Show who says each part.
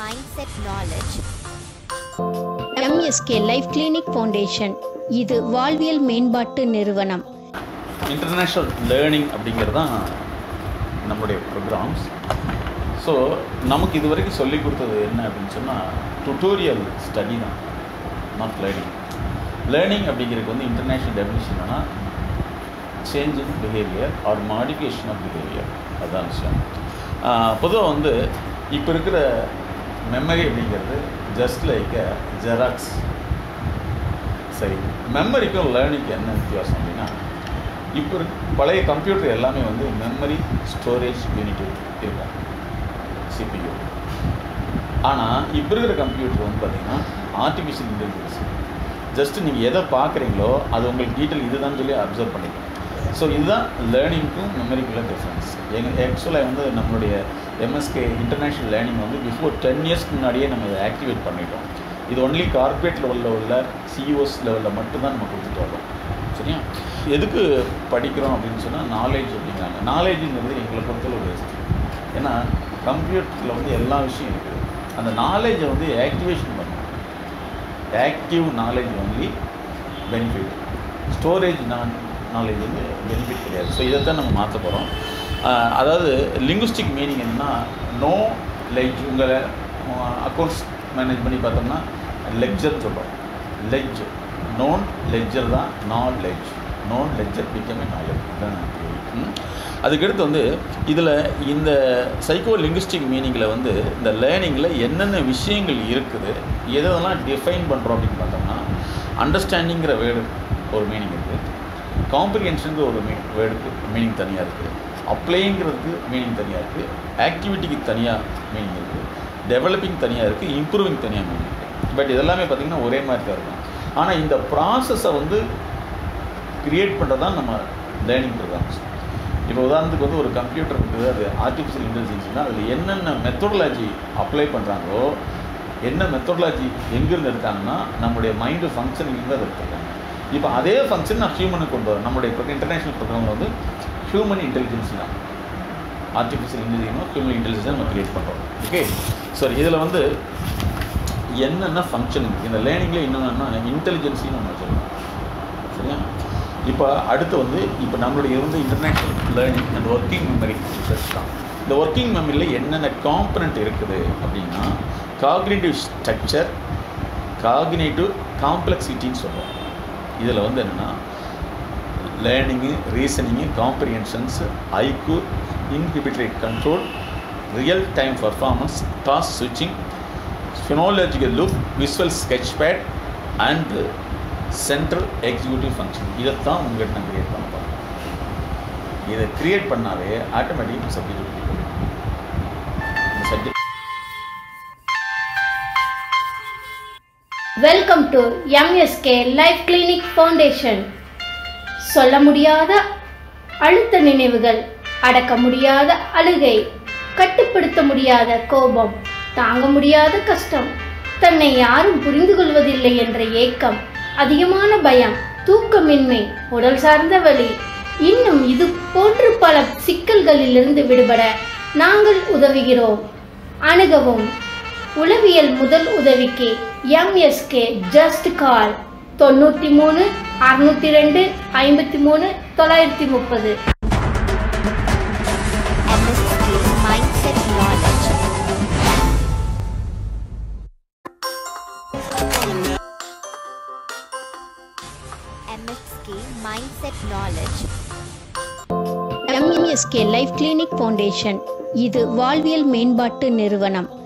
Speaker 1: mindset knowledge,
Speaker 2: MSK life clinic foundation இது வாழ்வியல் மேம்பாட்டு நிறுவனம்
Speaker 3: இன்டர்நேஷ்னல் லேர்னிங் அப்படிங்கிறது தான் நம்முடைய ப்ரோக்ராம்ஸ் ஸோ நமக்கு இது வரைக்கும் சொல்லி கொடுத்தது என்ன அப்படின்னு சொன்னால் டுட்டோரியல் ஸ்டடி தான் நாட் லேர்னிங் லேர்னிங் அப்படிங்கிறதுக்கு வந்து இன்டர்நேஷ்னல் டெஃபினிஷன் என்னன்னா change in behaviour or modification of behaviour அதுதான் விஷயம் பொதுவாக வந்து இப்போ இருக்கிற மெமரி அப்படிங்கிறது ஜஸ்ட் லைக் ஜெராக்ஸ் சரி மெமரிக்கும் லேர்னிங்க்கு என்ன வித்தியாசம் அப்படின்னா இப்போ இருக்க பழைய கம்ப்யூட்டர் எல்லாமே வந்து மெமரி ஸ்டோரேஜ் யூனிட் இருக்கும் சிபியூ ஆனால் இப்போ இருக்கிற கம்ப்யூட்டர் வந்து பார்த்திங்கன்னா ஆர்டிஃபிஷியல் இன்டெலிஜென்ஸ் ஜஸ்ட் நீங்கள் எதை பார்க்குறீங்களோ அது உங்களுக்கு டீட்டெயில் இதுதான் சொல்லி அப்சர்வ் பண்ணிக்கலாம் ஸோ இதுதான் லேர்னிங்க்கும் மெமரிக்குள்ள டிஃப்ரென்ஸ் எங்கள் ஆக்சுவலாக வந்து நம்மளுடைய எம்எஸ்கே இன்டர்நேஷ்னல் லேர்னிங் வந்து பிஃபோர் டென் இயர்ஸ்க்கு முன்னாடியே நம்ம இதை ஆக்டிவேட் பண்ணிட்டோம் இது ஒன்லி கார்ப்பரேட் லெவலில் உள்ள சிஇஓஸ் லெவலில் மட்டும்தான் நம்ம கொடுத்துட்டு வரோம் சரியா எதுக்கு படிக்கிறோம் அப்படின்னு சொன்னால் நாலேஜ் அப்படிங்கிறாங்க நாலேஜுங்கிறது எங்களை பொறுத்தளவு வேஸ்ட் ஏன்னா கம்ப்யூட்டரில் வந்து எல்லா விஷயம் இருக்குது அந்த நாலேஜை வந்து ஆக்டிவேஷன் பண்ணணும் active knowledge only benefit storage நான் நாலேஜ் வந்து பெனிஃபிட் கிடையாது ஸோ இதை தான் நம்ம மாற்ற போகிறோம் அதாவது லிங்குஸ்டிக் மீனிங் என்னன்னா நோ லெஜ் உங்களை அக்கௌண்ட்ஸ் மேனேஜ் பண்ணி பார்த்தோம்னா லெக்சர் சொல்கிறோம் லெஜ் நோன் லெஜர் தான் நான் ledge known ledger become knowledge இதுதான் ம். அதுக்கடுத்து வந்து இதில் இந்த சைக்கோ லிங்குஸ்டிக் மீனிங்கில் வந்து இந்த லேர்னிங்கில் என்னென்ன விஷயங்கள் இருக்குது எதெல்லாம் டிஃபைன் பண்ணுறோம் அப்படின்னு பார்த்தோம்னா அண்டர்ஸ்டாண்டிங்கிற வேர்டு ஒரு மீனிங் இருக்குது காம்ப்ரிஹென்ஷனுங்கிற ஒரு மீ வேர்டுக்கு மீனிங் தனியாக இருக்குது அப்ளைங்கிறதுக்கு மீனிங் தனியாக இருக்குது ஆக்டிவிட்டிக்கு தனியாக மீனிங் இருக்குது டெவலப்பிங் தனியாக இருக்குது இம்ப்ரூவிங் தனியாக மீனிங் இருக்குது பட் இதெல்லாமே பார்த்திங்கன்னா ஒரே மாதிரி தான் இருக்கும் ஆனால் இந்த ப்ராசஸை வந்து கிரியேட் பண்ணுறது தான் நம்ம லேர்னிங் ப்ரோக்ராம்ஸ் இப்போ உதாரணத்துக்கு வந்து ஒரு கம்ப்யூட்டர் இருக்குது அது ஆர்டிஃபிஷியல் இன்டெலிஜென்ஸ்னால் அதில் என்னென்ன மெத்தடாலஜி அப்ளை பண்ணுறாங்களோ என்ன மெத்தடாலஜி எங்கேருந்து எடுத்தாங்கன்னா நம்முடைய மைண்டு ஃபங்க்ஷனிங்லேருந்து அதை எடுத்துருக்காங்க இப்போ அதே ஃபங்க்ஷன் நான் ஹியூமனுக்கு கொண்டு வரேன் நம்முடைய இன்டர்நேஷ்னல் ப்ரோக்ராமில் வந்து ஹியூமன் இன்டெலிஜென்ஸ் தான் ஆர்டிஃபிஷியல் இன்டெலிஜென்ஸ் ஹியூமன் இன்டெலிஜென்ஸ் நம்ம கிரியேட் பண்ணுறோம் ஓகே சரி இதில் வந்து என்னென்ன ஃபங்க்ஷன் இந்த லேர்னிங்கில் என்னென்னா இன்டெலிஜென்ஸையும் நம்ம சொல்லலாம் சரியா இப்போ அடுத்து வந்து இப்போ நம்மளுடைய வந்து international learning and working memory research தான் இந்த ஒர்க்கிங் மெமரியில் என்னென்ன காம்பனண்ட் இருக்குது அப்படின்னா காக்னேட்டிவ் ஸ்ட்ரக்சர் காக்னேட்டிவ் காம்ப்ளெக்சிட்டின்னு சொல்கிறோம் இதில் வந்து என்னென்னா learning reasoning comprehensions IQ inhibitory control real time performance task ஸ்விட்சிங் phonological loop visual sketch pad and central executive function இதைத்தான் உங்கள்கிட்ட நான் கிரியேட் பண்ண போகிறேன் இதை கிரியேட் பண்ணாலே ஆட்டோமேட்டிக் சப்ஜெக்ட் இந்த subject
Speaker 2: welcome to MSK life clinic foundation சொல்ல முடியாத அழுத்த நினைவுகள் அடக்க முடியாத அழுகை கட்டுப்படுத்த முடியாத கோபம் தாங்க முடியாத கஷ்டம் தன்னை யாரும் புரிந்து கொள்வதில்லை என்ற ஏக்கம் அதிகமான பயம் தூக்கமின்மை உடல் சார்ந்த வலி இன்னும் இது போன்று பல சிக்கல்களிலிருந்து விடுபட நாங்கள் உதவுகிறோம் அணுகவும் உளவியல் முதல் உதவிக்கு எம்எஸ்கே ஜஸ்ட் கால் தொண்ணூற்றி மூணு அறுநூத்தி ரெண்டு ஐம்பத்தி மூணு தொள்ளாயிரத்தி முப்பது
Speaker 1: MSK mindset knowledge, MSK mindset knowledge,
Speaker 2: MSK life clinic foundation இது வாழ்வியல் மேம்பாட்டு நிறுவனம்